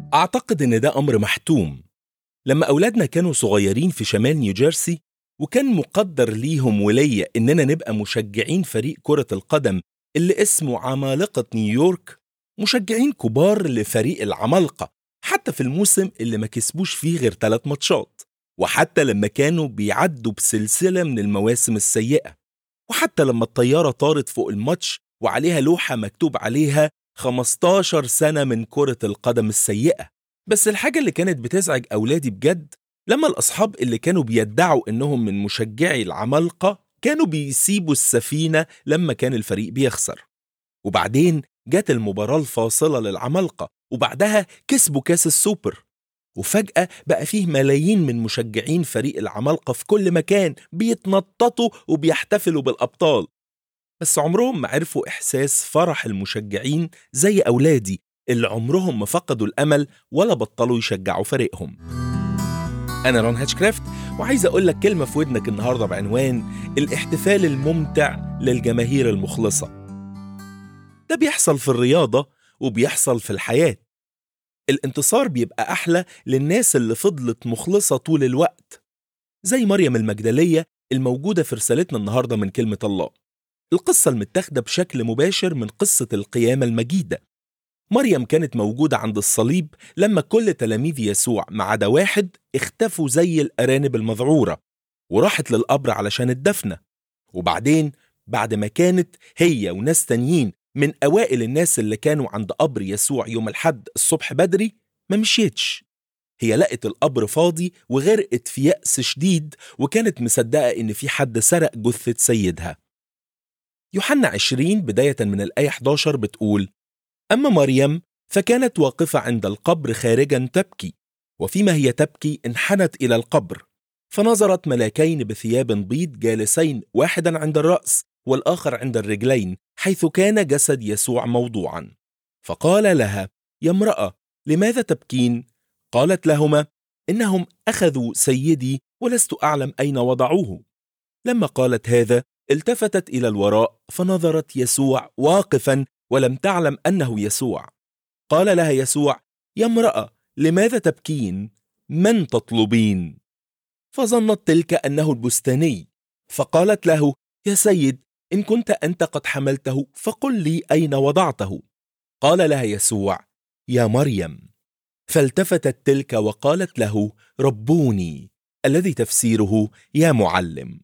أعتقد إن ده أمر محتوم لما أولادنا كانوا صغيرين في شمال نيوجيرسي وكان مقدر ليهم وليا إننا نبقى مشجعين فريق كرة القدم اللي اسمه عمالقة نيويورك مشجعين كبار لفريق العمالقة حتى في الموسم اللي ما كسبوش فيه غير ثلاث ماتشات وحتى لما كانوا بيعدوا بسلسلة من المواسم السيئة وحتى لما الطيارة طارت فوق الماتش وعليها لوحة مكتوب عليها 15 سنة من كرة القدم السيئة بس الحاجة اللي كانت بتزعج أولادي بجد لما الأصحاب اللي كانوا بيدعوا إنهم من مشجعي العمالقة كانوا بيسيبوا السفينة لما كان الفريق بيخسر وبعدين جت المباراة الفاصلة للعمالقة وبعدها كسبوا كاس السوبر وفجأة بقى فيه ملايين من مشجعين فريق العمالقة في كل مكان بيتنططوا وبيحتفلوا بالأبطال بس عمرهم ما عرفوا إحساس فرح المشجعين زي أولادي اللي عمرهم ما فقدوا الأمل ولا بطلوا يشجعوا فريقهم أنا رون هاتشكرافت وعايز أقول لك كلمة في ودنك النهاردة بعنوان الاحتفال الممتع للجماهير المخلصة ده بيحصل في الرياضة وبيحصل في الحياة الانتصار بيبقى أحلى للناس اللي فضلت مخلصة طول الوقت زي مريم المجدلية الموجودة في رسالتنا النهاردة من كلمة الله القصة المتاخدة بشكل مباشر من قصة القيامة المجيدة مريم كانت موجودة عند الصليب لما كل تلاميذ يسوع ما عدا واحد اختفوا زي الأرانب المذعورة وراحت للقبر علشان الدفنة وبعدين بعد ما كانت هي وناس تانيين من أوائل الناس اللي كانوا عند قبر يسوع يوم الحد الصبح بدري ما مشيتش هي لقت القبر فاضي وغرقت في يأس شديد وكانت مصدقة إن في حد سرق جثة سيدها يوحنا 20 بداية من الآية 11 بتقول أما مريم فكانت واقفة عند القبر خارجا تبكي وفيما هي تبكي انحنت إلى القبر فنظرت ملاكين بثياب بيض جالسين واحدا عند الرأس والآخر عند الرجلين حيث كان جسد يسوع موضوعا فقال لها يا امرأة لماذا تبكين؟ قالت لهما إنهم أخذوا سيدي ولست أعلم أين وضعوه لما قالت هذا التفتت إلى الوراء فنظرت يسوع واقفا ولم تعلم أنه يسوع قال لها يسوع يا امرأة لماذا تبكين؟ من تطلبين؟ فظنت تلك أنه البستاني فقالت له يا سيد إن كنت أنت قد حملته فقل لي أين وضعته قال لها يسوع يا مريم فالتفتت تلك وقالت له ربوني الذي تفسيره يا معلم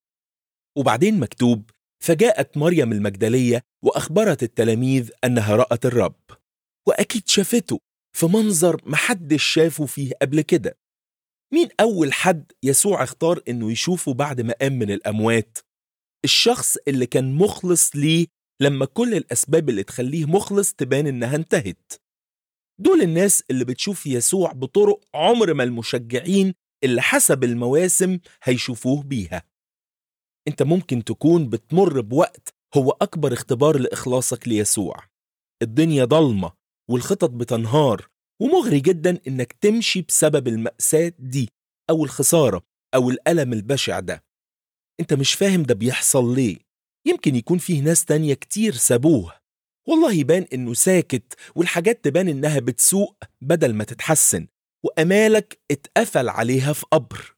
وبعدين مكتوب فجاءت مريم المجدلية وأخبرت التلاميذ أنها رأت الرب وأكيد شافته في منظر محدش شافه فيه قبل كده مين أول حد يسوع اختار إنه يشوفه بعد ما قام من الأموات؟ الشخص اللي كان مخلص ليه لما كل الأسباب اللي تخليه مخلص تبان إنها انتهت دول الناس اللي بتشوف يسوع بطرق عمر ما المشجعين اللي حسب المواسم هيشوفوه بيها انت ممكن تكون بتمر بوقت هو أكبر اختبار لإخلاصك ليسوع الدنيا ضلمة والخطط بتنهار ومغري جدا إنك تمشي بسبب المأساة دي أو الخسارة أو الألم البشع ده انت مش فاهم ده بيحصل ليه يمكن يكون فيه ناس تانية كتير سابوه والله يبان انه ساكت والحاجات تبان انها بتسوء بدل ما تتحسن وامالك اتقفل عليها في قبر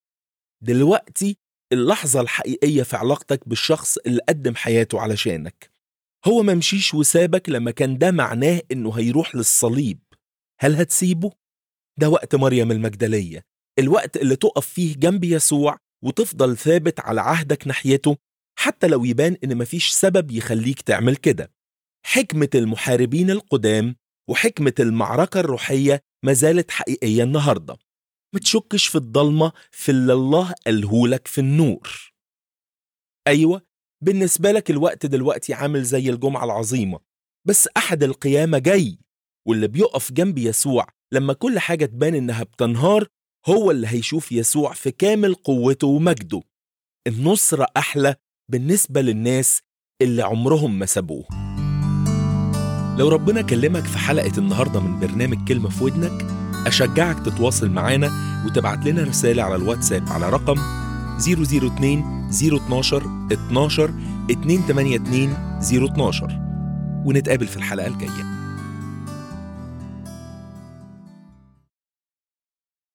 دلوقتي اللحظة الحقيقية في علاقتك بالشخص اللي قدم حياته علشانك هو ما مشيش وسابك لما كان ده معناه انه هيروح للصليب هل هتسيبه؟ ده وقت مريم المجدلية الوقت اللي تقف فيه جنب يسوع وتفضل ثابت على عهدك ناحيته حتى لو يبان ان مفيش سبب يخليك تعمل كده حكمة المحاربين القدام وحكمة المعركة الروحية ما زالت حقيقية النهاردة ما تشكش في الضلمة في اللي الله قالهولك في النور أيوة بالنسبة لك الوقت دلوقتي عامل زي الجمعة العظيمة بس أحد القيامة جاي واللي بيقف جنب يسوع لما كل حاجة تبان إنها بتنهار هو اللي هيشوف يسوع في كامل قوته ومجده النصرة أحلى بالنسبة للناس اللي عمرهم ما سابوه لو ربنا كلمك في حلقة النهاردة من برنامج كلمة في ودنك أشجعك تتواصل معانا وتبعت لنا رسالة على الواتساب على رقم 002 012 12 282 012 ونتقابل في الحلقة الجاية